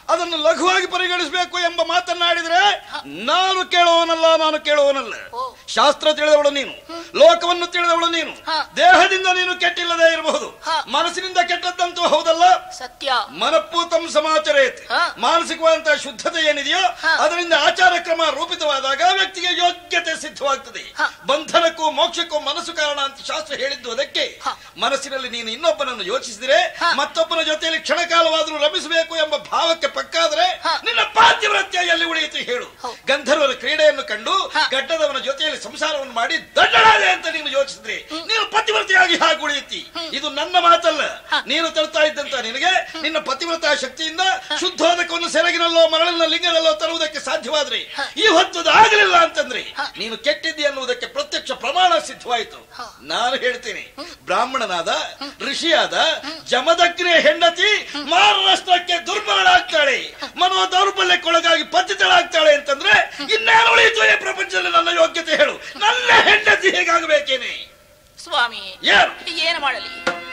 ಅದನ್ನು ಲಘುವಾಗಿ ಪರಿಗಣಿಸಬೇಕು ಎಂಬ ಮಾತನ್ನಾಡಿದ್ರೆ ನಾನು ಕೇಳುವವನಲ್ಲ ನಾನು ಕೇಳುವವನಲ್ಲ ಓ. ಶಾಸ್ತ್ರ ತಿಳಿದವಳು ನೀನು ಲೋಕವನ್ನು ತಿಳಿದವಳು ನೀನು ಹ. ದೇಹದಿಂದ ನೀನು ಕೆಟ್ಟಿಲ್ಲದೆ ಇರಬಹುದು ಹ. ಮನಸ್ಸಿನಿಂದ ಕೆಟ್ಟದ್ದಂತೂ ಹೌದಲ್ಲ ಸತ್ಯ ಮನಪೂತಂ ಸಮಾಚರೇತ್ ಹ. ಮಾನಸಿಕವಾದಂತಹ ಶುದ್ಧತೆ ಏನಿದೆಯೋ ಹ. ಅದರಿಂದ ಆಚಾರ ಕ್ರಮ ರೂಪಿತವಾದಾಗ ವ್ಯಕ್ತಿಗೆ ಯೋಗ್ಯತೆ ಸಿದ್ಧವಾಗ್ತದೆ ಹ. ಬಂಧನಕ್ಕೂ ಮೋಕ್ಷಕ್ಕೂ ಮನಸ್ಸು ಕಾರಣ ಅಂತ ಶಾಸ್ತ್ರ ಹೇಳಿದ್ದು ಅದಕ್ಕೆ ಹ. ಮನಸ್ಸಿನಲ್ಲಿ ನೀನು ಇನ್ನೊಬ್ಬನನ್ನು ಯೋಚಿಸಿದರೆ ಹ. ಮತ್ತೊಬ್ಬನ ಜೊತೆಯಲ್ಲಿ ಕ್ಷಣಕಾಲವಾದರೂ ರಮಿಸಬೇಕು ಎಂಬ ಭಾವಕ್ಕೆ ಪಕ್ಕಾದ್ರೆ ಹ. ನಿನ್ನ ಪಾತಿವ್ರತ್ಯ ಎಲ್ಲಿ ಉಳಿಯಿತು ಹೇಳು ಹೌದು. ಗಂಧರ್ವರ ಕ್ರೀಡೆಯನ್ನು ಕಂಡು ಹ. ಗಡ್ಡದವನ ಜೊತೆಯಲ್ಲಿ ಸಂಸಾರವನ್ನು ಮಾಡಿ ದಡ್ಡಳಾದೆ ಅಂತ ನೀನು ಯೋಚಿಸಿದ್ರೆ ನೀನು ಪತಿವ್ರತೆಯಾಗಿ ಹಾಗೆ ಉಳಿಯುತ್ತಿ ಇದು ನನ್ನ ಮಾತಲ್ಲ ನೀನು ತರ್ತಾ ಇದ್ದಂತ ನಿನಗೆ ನಿನ್ನ ಪತಿವ್ರತ ಶಕ್ತಿಯಿಂದ ಶುದ್ಧೋದಕವನ್ನು ಸೆರಗಿನಲ್ಲೋ ಮರಳಿನ ಲಿಂಗದಲ್ಲೋ ತರುವುದಕ್ಕೆ ಸಾಧ್ಯವಾದ್ರೆ ಈ ಹೊತ್ತದು ಆಗಲಿಲ್ಲ ಅಂತಂದ್ರೆ ನೀನು ಕೆಟ್ಟಿದ್ದಿ ಅನ್ನುವುದಕ್ಕೆ ಪ್ರತ್ಯಕ್ಷ ಪ್ರಮಾಣ ಸಿದ್ಧವಾಯಿತು ನಾನು ಹೇಳ್ತೀನಿ ಬ್ರಾಹ್ಮಣನಾದ ಋಷಿಯಾದ ಜಮದಗ್ನಿಯ ಹೆಂಡತಿ ಮಾರರಾಷ್ಟ್ರಕ್ಕೆ ದುರ್ಬಲಳಾಗ್ತಾಳೆ ಮನೋ ದೌರ್ಬಲ್ಯಕ್ಕೊಳಗಾಗಿ ಪತಿತಳಾಗ್ತಾಳೆ ಅಂತಂದ್ರೆ ಇನ್ನೇನು ಉಳಿಯಿತು ಈ ಪ್ರಪಂಚದಲ್ಲಿ ನನ್ನ ಯೋಗ್ಯತೆ ಹೇಳು ನನ್ನ ಹೆಂಡತಿ ಹೇಗಾಗಬೇಕೇನೆ ಸ್ವಾಮಿ ಏನು ಏನು ಮಾಡಲಿ